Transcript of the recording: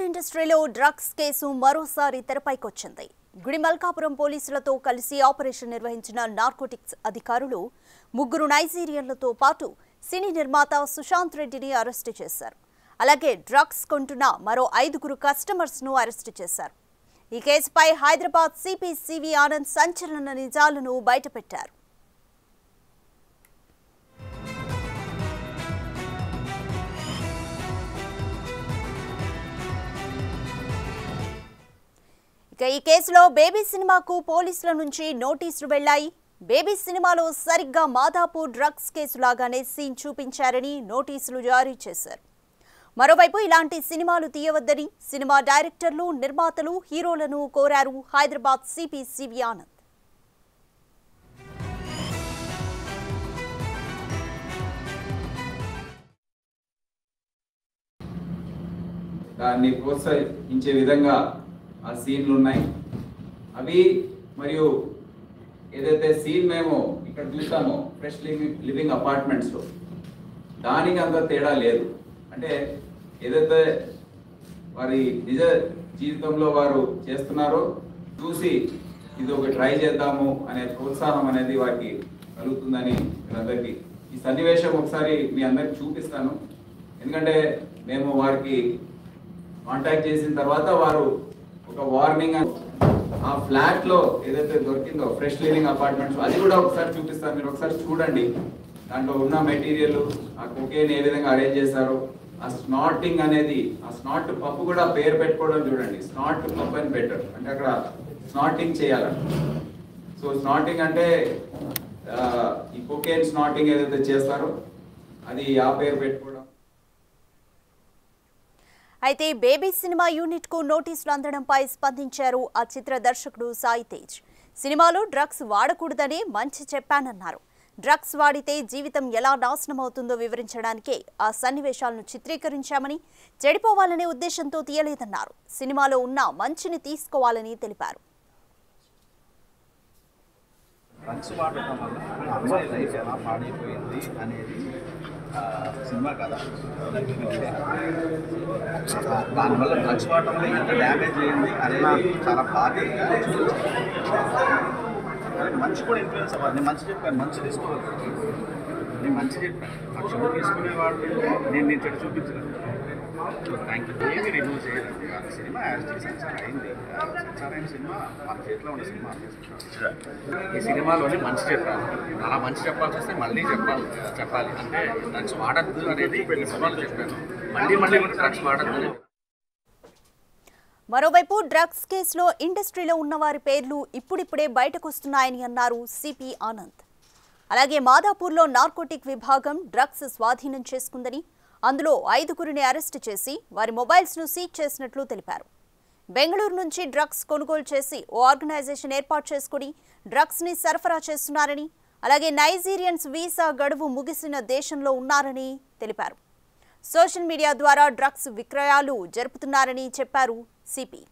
food ఇండస్ట్రీలో drugs case మరోసారి తెరపైకొచ్చింది గుడిమల్కాపురం పోలీసులతో కలిసి ఆపరేషన్ నిర్వహించిన నార్కోటిక్స్ అధికారులు ముగ్గురు నైజీరియన్లతో పాటు సినీ నిర్మాత సుశాంత్ రెడ్డిని అరెస్టు చేశారు అలాగే డ్రగ్స్ కొంటున్న మరో ఐదుగురు కస్టమర్స్ ను అరెస్టు చేశారు ఈ కేసుపై హైదరాబాద్ సిపి సివి ఆనంద్ సంచలన నిజాలను బయటపెట్టారు ఇక ఈ కేసులో బేబీ సినిమాకు పోలీసుల నుంచి నోటీసులు వెళ్లాయి బేబీ సినిమాలో సరిగ్గా మాదాపూర్ డ్రగ్స్ కేసు లాగానే సీన్ చూపించారని నోటీసులు జారీ చేశారు మరోవైపు ఇలాంటి సినిమాలు తీయవద్దని సినిమా డైరెక్టర్లు నిర్మాతలు హీరోలను కోరారు హైదరాబాద్ సిపి సివి ఆనంద్ దాన్ని ప్రోత్సహించే విధంగా ఆ సీన్లు ఉన్నాయి అవి మరియు ఏదైతే సీన్ మేము ఇక్కడ చూసామో ఫ్రెష్ లివింగ్ లివింగ్ అపార్ట్మెంట్స్లో దానికి అంత తేడా లేదు అంటే ఏదైతే వారి నిజ జీవితంలో వారు చేస్తున్నారో చూసి ఇది ఒక ట్రై చేద్దాము అనే ప్రోత్సాహం అనేది వారికి కలుగుతుందని అందరికీ ఈ సన్నివేశం ఒకసారి మీ అందరికి చూపిస్తాను ఎందుకంటే మేము వారికి కాంటాక్ట్ చేసిన తర్వాత వారు ఒక వార్నింగ్ ఆ ఫ్లాట్ లో ఏదైతే దొరికిందో ఫ్రెష్ లివింగ్ అపార్ట్మెంట్స్ అది కూడా ఒకసారి చూపిస్తారు మీరు ఒకసారి చూడండి దాంట్లో ఉన్న మెటీరియల్ ఆ కుకేన్ ఏ విధంగా అరేంజ్ చేశారో ఆ స్నాటింగ్ అనేది ఆ స్నాట్ పప్పు కూడా పేరు పెట్టుకోవడం చూడండి స్నాట్ పప్పు అని పెట్టారు అంటే అక్కడ స్నాటింగ్ చేయాలంట సో స్నాటింగ్ అంటే ఆ, ఈ కుకేన్ స్నాటింగ్ ఏదైతే చేస్తారో అది ఆ పేరు పెట్టుకోవడం అయితే బేబీ సినిమా యూనిట్ కు నోటీసులు అందడంపై స్పందించారు ఆ చిత్ర దర్శకుడు సాయి తేజ్ సినిమాలో డ్రగ్స్ వాడకూడదని మంచి చెప్పానన్నారు డ్రగ్స్ వాడితే జీవితం ఎలా నాశనం అవుతుందో వివరించడానికే ఆ సన్నివేశాలను చిత్రీకరించామని చెడిపోవాలనే ఉద్దేశంతో తీయలేదన్నారు సినిమాలో ఉన్న మంచిని తీసుకోవాలని తెలిపారు డ్రగ్స్ వాడటం వల్ల ఆ అమ్మాయి లైఫ్ ఎలా పాడైపోయింది అనేది ఆ, సినిమా కథ ఆ, దానివల్ల డ్రగ్స్ వాడటం వల్ల ఎంత డ్యామేజ్ అయ్యింది అనేది చాలా బాధ్యతగా చూపించాను కానీ మంచి కూడా ఇన్ఫ్లుయెన్స్ అవ్వాలి నేను మంచి చెప్పాను మంచి తీసుకోవాలి నేను మంచి చెప్పాను ఆ చెడు తీసుకునేవాడు నేను నేను చెడు చూపించలేదు థ్యాంక్ యూ ఏమి రివ్యూ చేయాలండి ఆ సినిమా యాడ్ చేశాను సార్ అయింది సార్ అయిన సినిమా మన చేతిలో ఉన్న సినిమా ఈ సినిమాలోనే మంచి చెప్పాను అలా మంచి చెప్పాల్సి వస్తే మళ్ళీ చెప్పాలి చెప్పాలి అంటే డ్రగ్స్ వాడద్దు అనేది ఈ సినిమాలో చెప్పాను మళ్ళీ మళ్ళీ కూడా డ్రగ్స్ వాడద్దు అని మరోవైపు డ్రగ్స్ కేసులో ఇండస్ట్రీలో ఉన్న వారి పేర్లు ఇప్పుడిప్పుడే బయటకొస్తున్నాయని అన్నారు సిపి ఆనంద్ అలాగే మాదాపూర్లో నార్కోటిక్ విభాగం డ్రగ్స్ స్వాధీనం చేసుకుందని అందులో ఐదుగురిని అరెస్టు చేసి వారి మొబైల్స్ను సీజ్ చేసినట్లు తెలిపారు బెంగళూరు నుంచి డ్రగ్స్ కొనుగోలు చేసి ఓ ఆర్గనైజేషన్ ఏర్పాటు చేసుకుని డ్రగ్స్ని సరఫరా చేస్తున్నారని అలాగే నైజీరియన్స్ వీసా గడువు ముగిసిన దేశంలో ఉన్నారని తెలిపారు సోషల్ మీడియా ద్వారా డ్రగ్స్ విక్రయాలు జరుపుతున్నారని చెప్పారు సిపి